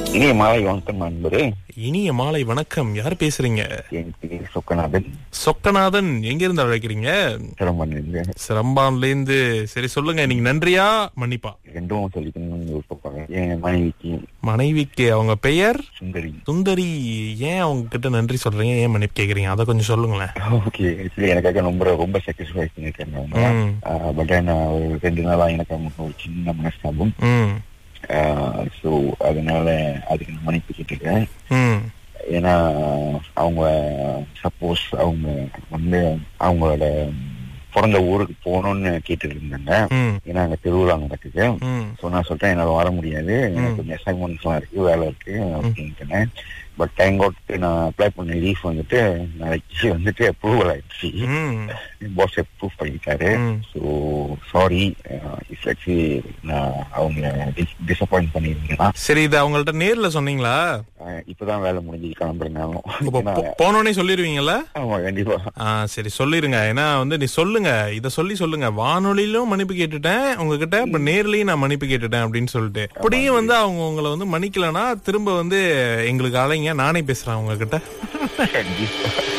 இனிய மாலை வணக்கம் நண்பரே இனிய மாலை வணக்கம் யார் பேசுறீங்க என் பேர் சொக்கநாதன் சொக்கநாதன் எங்க இருந்து அழைக்கிறீங்க சிரமம் சிரம்பான்ல இருந்து சரி சொல்லுங்க நீங்க நன்றியா மன்னிப்பா ரெண்டும் சொல்லிக்கணும்னு விருப்பப்படுறேன் என் மனைவிக்கு மனைவிக்கு அவங்க பெயர் சுந்தரி சுந்தரி ஏன் அவங்க கிட்ட நன்றி சொல்றீங்க ஏன் மன்னிப்பு கேக்குறீங்க அதை கொஞ்சம் சொல்லுங்களேன் ஓகே ஆக்சுவலி எனக்காக ரொம்ப ரொம்ப சாக்ரிஃபைஸ் பண்ணிருக்காங்க அவங்க ம். பட் நான் ஒரு ரெண்டு நாளா எனக்கு அவங்க ஒரு சின்ன மனஸ்தாபம் ம் ஸோ அதனால அதுக்கு நான் மன்னிப்பு கேட்டுக்கிறேன் ம் ஏன்னா அவங்க சப்போஸ் அவங்க வந்து அவங்களோட பிறந்த ஊருக்கு போகணும்னு கேட்டுட்டு இருந்தாங்க ம் ஏன்னா அங்க திருவிழா நடக்குது ம் ஸோ நான் சொல்றேன் என்னால வர முடியாது எனக்கு கொஞ்சம் அசைன்மெண்ட்ஸ் எல்லாம் இருக்கு வேலை இருக்கு அப்படின்ட்டு பட் தேங்க் அவுட் நான் அப்ளை பண்ண லீஃப் வந்துட்டு நாளைக்கு வந்துட்டு அப்ரூவல் ஆயிடுச்சு ம் பாஸ் அப்ரூவ் பண்ணிட்டாரு ம். ஸோ சாரி இட்ஸ் ஆக்சுவலி நான் அவங்க டிசப்பாயிண்ட் பண்ணிருந்தேன்னா சரி இது அவங்கள்ட்ட நேர்ல சொன்னீங்களா இப்பதான் வேலை முடிஞ்சு கிளம்புறேன் நானும் இப்போ ஏன்னா, போ- போனோடனே சொல்லிருவீங்கல்ல ஆமா கண்டிப்பா ஆ சரி சொல்லிருங்க ஏன்னா வந்து நீ சொல்லுங்க இத சொல்லி சொல்லுங்க வானொலியிலும் மன்னிப்பு கேட்டுட்டேன் உங்ககிட்ட இப்ப நேர்லயும் நான் மன்னிப்பு கேட்டுட்டேன் அப்படின்னு சொல்லிட்டு அப்படியும் வந்து அவங்க உங்களை வந்து மன்னிக்கலன்னா திரும்ப வந்து எங்களுக்கு அழைங்க நானே பேசுறேன் உங்ககிட்ட கண்டிப்பா